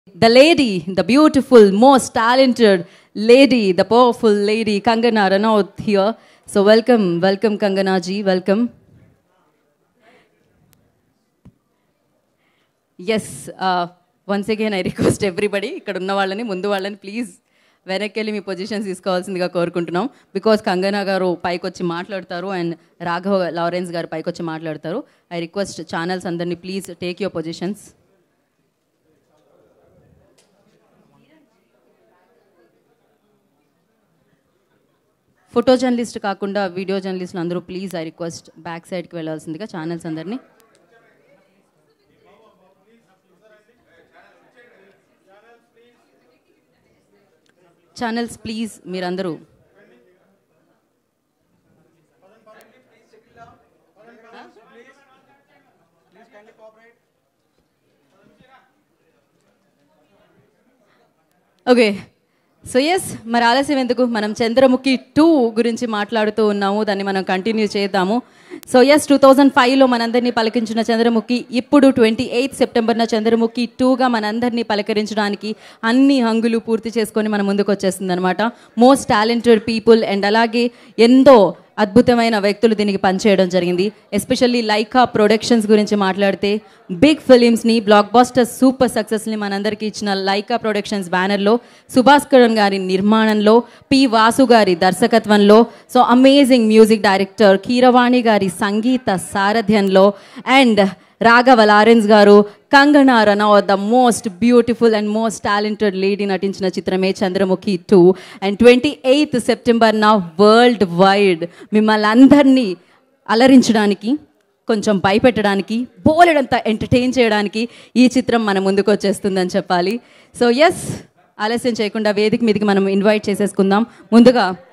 the lady, the beautiful, most talented lady, the powerful lady, Kangana Ranaut here. So welcome, welcome Kangana ji, welcome. Yes once again I request everybody ఇక్కడ ఉన్న వాళ్ళని ముందు వాళ్ళని please వెనక్కి వెళ్ళి మీ positions తీసుకోవాల్సిందిగా కోరుకుంటున్నాం బికాస్ కంగనా గారు పైకి వచ్చి మాట్లాడతారు అండ్ రాఘవ లారెన్స్ గారు పైకి వచ్చి మాట్లాడతారు ఐ రిక్వెస్ట్ ఛానల్స్ అందరినీ please take your positions photo journalist కాకుండా వీడియో జర్నలిస్టులు అందరూ ప్లీజ్ ఐ రిక్వెస్ట్ బ్యాక్ సైడ్కి వెళ్ళాల్సిందిగా ఛానల్స్ అందరినీ ఛానల్స్ ప్లీజ్ మీరందరూ ఓకే సో ఎస్ మరి ఆలస్యం ఎందుకు మనం చంద్రముఖి టూ గురించి మాట్లాడుతూ ఉన్నాము దాన్ని మనం కంటిన్యూ చేద్దాము సో ఎస్ టూ థౌజండ్ ఫైవ్లో మనందరినీ పలకించిన చంద్రముఖి ఇప్పుడు ట్వంటీ ఎయిత్ సెప్టెంబర్న చంద్రముఖి టూగా మనందరినీ పలకరించడానికి అన్ని హంగులు పూర్తి చేసుకొని మన ముందుకు వచ్చేస్తుంది అనమాట మోస్ట్ టాలెంటెడ్ పీపుల్ అండ్ అలాగే ఎంతో అద్భుతమైన వ్యక్తులు దీనికి పనిచేయడం జరిగింది ఎస్పెషల్లీ లైకా ప్రొడక్షన్స్ గురించి మాట్లాడితే బిగ్ ఫిలిమ్స్ని బ్లాక్ బాస్టర్ సూపర్ సక్సెస్ని మనందరికీ ఇచ్చిన లైకా ప్రొడక్షన్స్ బ్యానర్లో సుభాస్కరన్ గారి నిర్మాణంలో పి వాసు గారి దర్శకత్వంలో so amazing music director Keeravani గారి సంగీత సారథ్యంలో అండ్ రాఘవ లారెన్స్ గారు Kangana Ranaut the most beautiful and most talented lady నటించిన చిత్రమే Chandramukhi two and twenty eighth September నా వరల్డ్ వైడ్ మిమ్మల్ని అందరినీ అలరించడానికి కొంచెం భయపెట్టడానికి బోలెడంతా ఎంటర్టైన్ చేయడానికి ఈ చిత్రం మన ముందుకు వచ్చేస్తుందని చెప్పాలి సో ఎస్ ఆలస్యం చేయకుండా వేదిక మీదకి మనం ఇన్వైట్ చేసేసుకుందాం ముందుగా